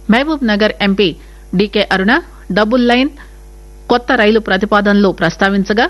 Mahabub Mahabubnagar MP DK Aruna double line కొత్త రైలు ప్రతిపాదనలు ప్రస్తావించగా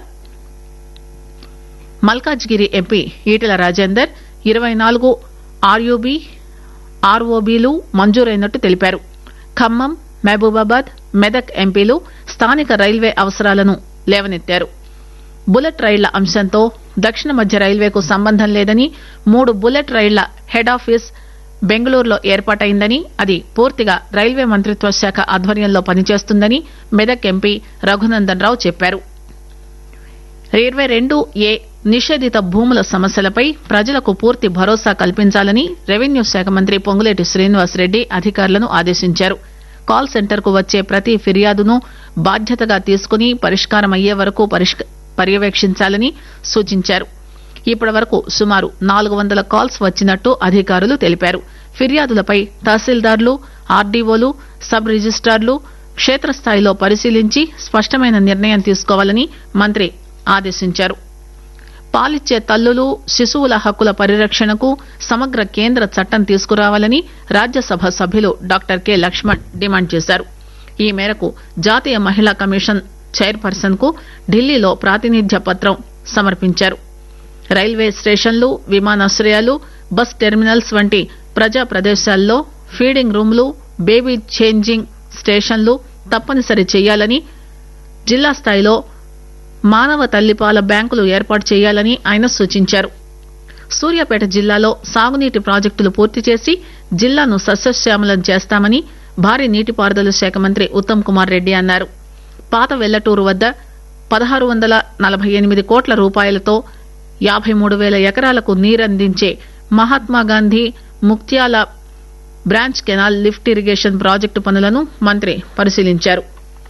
మల్కాజ్గిరి ఎంపీ ఈటెల రాజేందర్ ఇరవై నాలుగు ఆర్యూబీ ఆర్ఓబీలు మంజూరైనట్టు తెలిపారు ఖమ్మం మహబూబాబాద్ మెదక్ ఎంపీలు స్థానిక రైల్వే అవసరాలను లేవనెత్తారు బుల్లెట్ రైళ్ల అంశంతో దక్షిణ మధ్య రైల్వేకు సంబంధం లేదని మూడు బుల్లెట్ రైళ్ల హెడ్ ఆఫీస్ బెంగళూరులో ఏర్పాటైందని అది పూర్తిగా రైల్వే మంత్రిత్వ శాఖ ఆధ్వర్యంలో పనిచేస్తుందని మెదక్ ఎంపీ రఘునందన్ రావు చెప్పారు ఇరవై రెండు ఏ నిషేధిత భూముల సమస్యలపై ప్రజలకు పూర్తి భరోసా కల్పించాలని రెవెన్యూ శాఖ మంత్రి పొంగులేటి శ్రీనివాసరెడ్డి అధికారులను ఆదేశించారు కాల్ సెంటర్ కు వచ్చే ప్రతి ఫిర్యాదును బాధ్యతగా తీసుకుని పరిష్కారం అయ్యే వరకు పరిష్క- పర్యవేక్షించాలని సూచించారు ఇప్పటి వరకు సుమారు నాలుగు వందల కాల్స్ వచ్చినట్టు అధికారులు తెలిపారు ఫిర్యాదులపై తహసీల్దార్లు ఆర్డీఓలు సబ్ రిజిస్టార్లు క్షేత్రస్థాయిలో పరిశీలించి స్పష్టమైన నిర్ణయం తీసుకోవాలని మంత్రి ఆదేశించారు పాలిచ్చే తల్లులు శిశువుల హక్కుల పరిరక్షణకు సమగ్ర కేంద్ర చట్టం తీసుకురావాలని రాజ్యసభ సభ్యులు డాక్టర్ కె లక్ష్మణ్ డిమాండ్ చేశారు ఈ మేరకు జాతీయ మహిళా కమిషన్ చైర్పర్సన్ కు ఢిల్లీలో ప్రాతినిధ్య పత్రం సమర్పించారు రైల్వే స్టేషన్లు విమానాశ్రయాలు బస్ టెర్మినల్స్ వంటి ప్రజా ప్రదేశాల్లో ఫీడింగ్ రూమ్లు బేబీ చేంజింగ్ స్టేషన్లు తప్పనిసరి చేయాలని జిల్లా స్థాయిలో మానవ తల్లిపాల బ్యాంకులు ఏర్పాటు చేయాలని ఆయన సూచించారు సూర్యాపేట జిల్లాలో సాగునీటి ప్రాజెక్టులు పూర్తి చేసి జిల్లాను సస్యశ్యామలం చేస్తామని భారీ నీటిపారుదల శాఖ మంత్రి ఉత్తమ్ కుమార్ రెడ్డి అన్నారు పాత వెల్లటూరు వద్ద పదహారు వందల నలభై ఎనిమిది కోట్ల రూపాయలతో యాభై మూడు వేల ఎకరాలకు నీరందించే Mahatma Gandhi Muktyala branch canal lift irrigation project పనులను మంత్రి పరిశీలించారు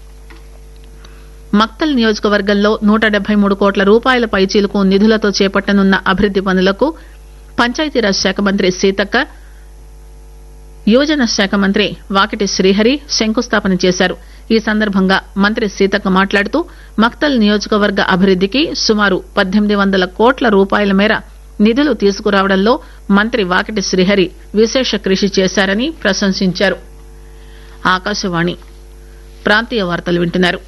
మక్తల్ నియోజకవర్గంలో నూట డెబ్బై మూడు కోట్ల రూపాయల పైచీలకు నిధులతో చేపట్టనున్న అభివృద్ది పనులకు పంచాయతీరాజ్ శాఖ మంత్రి సీతక్క యువజన శాఖ మంత్రి వాకిటి శ్రీహరి శంకుస్థాపన చేశారు ఈ సందర్భంగా మంత్రి సీతక్క మాట్లాడుతూ మక్తల్ నియోజకవర్గ అభివృద్దికి సుమారు పద్దెనిమిది వందల కోట్ల రూపాయల మేర నిధులు తీసుకురావడంలో మంత్రి వాకిటి శ్రీహరి విశేష కృషి చేశారని ప్రశంసించారు ఆకాశవాణి ప్రాంతీయ వార్తలు వింటున్నారు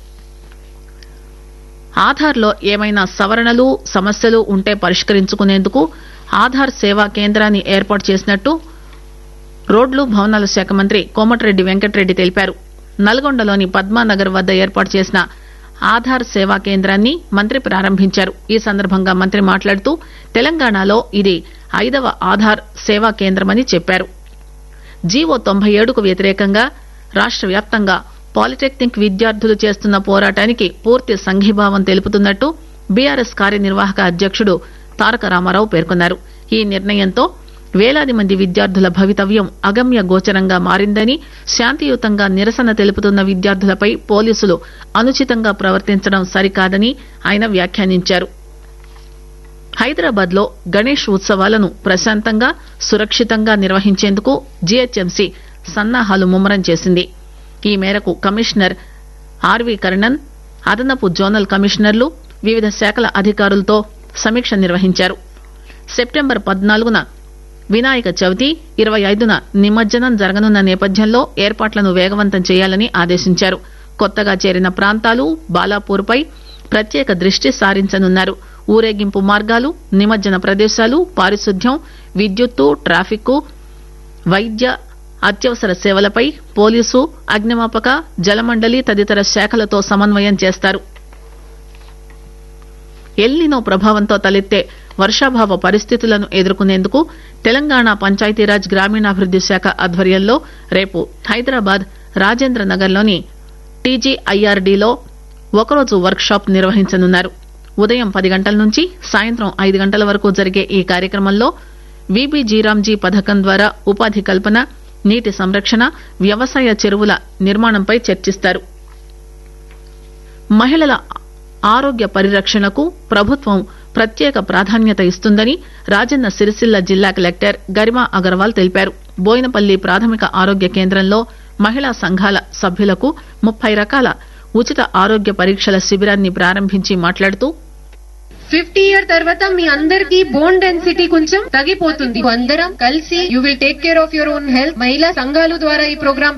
ఆధార్లో ఏమైనా సవరణలు సమస్యలు ఉంటే పరిష్కరించుకునేందుకు ఆధార్ సేవా కేంద్రాన్ని ఏర్పాటు చేసినట్టు రోడ్లు భవనాల శాఖ మంత్రి కోమటిరెడ్డి వెంకటరెడ్డి తెలిపారు నల్గొండలోని పద్మానగర్ వద్ద ఏర్పాటు చేసిన ఆధార్ సేవా కేంద్రాన్ని మంత్రి ప్రారంభించారు ఈ సందర్భంగా మంత్రి మాట్లాడుతూ తెలంగాణలో ఇది ఐదవ ఆధార్ సేవా కేంద్రమని చెప్పారు జీవో తొంభై ఏడుకు వ్యతిరేకంగా రాష్ట్ర వ్యాప్తంగా పాలిటెక్నిక్ విద్యార్థులు చేస్తున్న పోరాటానికి పూర్తి సంఘీభావం తెలుపుతున్నట్టు బీఆర్ఎస్ కార్యనిర్వాహక అధ్యక్షుడు తారక రామారావు పేర్కొన్నారు ఈ నిర్ణయంతో వేలాది మంది విద్యార్థుల భవితవ్యం అగమ్య గోచరంగా మారిందని శాంతియుతంగా నిరసన తెలుపుతున్న విద్యార్థులపై పోలీసులు అనుచితంగా ప్రవర్తించడం సరికాదని ఆయన వ్యాఖ్యానించారు హైదరాబాద్ లో గణేష్ ఉత్సవాలను ప్రశాంతంగా సురక్షితంగా నిర్వహించేందుకు జీహెచ్ఎంసీ సన్నాహాలు ముమ్మరం చేసింది ఈ మేరకు కమిషనర్ ఆర్వీ కర్ణన్ అదనపు జోనల్ కమిషనర్లు వివిధ శాఖల అధికారులతో సమీక్ష నిర్వహించారు సెప్టెంబర్ పద్నాలుగున వినాయక చవితి ఇరవై ఐదున నిమజ్జనం జరగనున్న నేపథ్యంలో ఏర్పాట్లను వేగవంతం చేయాలని ఆదేశించారు కొత్తగా చేరిన ప్రాంతాలు బాలాపూర్పై ప్రత్యేక దృష్టి సారించనున్నారు ఊరేగింపు మార్గాలు నిమజ్జన ప్రదేశాలు పారిశుద్ధ్యం విద్యుత్తు ట్రాఫిక్ వైద్య అత్యవసర సేవలపై పోలీసు అగ్నిమాపక జలమండలి తదితర శాఖలతో సమన్వయం చేస్తారు ఎల్నినో ప్రభావంతో తలెత్తే వర్షాభావ పరిస్థితులను ఎదుర్కొనేందుకు తెలంగాణ పంచాయతీరాజ్ గ్రామీణాభివృద్ది శాఖ ఆధ్వర్యంలో రేపు హైదరాబాద్ రాజేంద్ర నగర్లోని టీజీఐఆర్డీలో ఒకరోజు వర్క్ షాప్ నిర్వహించనున్నారు ఉదయం పది గంటల నుంచి సాయంత్రం ఐదు గంటల వరకు జరిగే ఈ కార్యక్రమంలో వీబీజీరాంజీ పథకం ద్వారా ఉపాధి కల్పన నీటి సంరక్షణ వ్యవసాయ చెరువుల నిర్మాణంపై చర్చిస్తారు మహిళల ఆరోగ్య పరిరక్షణకు ప్రభుత్వం ప్రత్యేక ప్రాధాన్యత ఇస్తుందని రాజన్న సిరిసిల్ల జిల్లా కలెక్టర్ గరిమా అగర్వాల్ తెలిపారు బోయినపల్లి ప్రాథమిక ఆరోగ్య కేంద్రంలో మహిళా సంఘాల సభ్యులకు ముప్పై రకాల ఉచిత ఆరోగ్య పరీక్షల శిబిరాన్ని ప్రారంభించి మాట్లాడుతూ ఫిఫ్టీ ఇయర్ తర్వాత మీ అందరికి బోన్ డెన్సిటీ కొంచెం తగ్గిపోతుంది అందరం కలిసి you will take care of your own health మహిళా సంఘాలు ద్వారా ఈ ప్రోగ్రామ్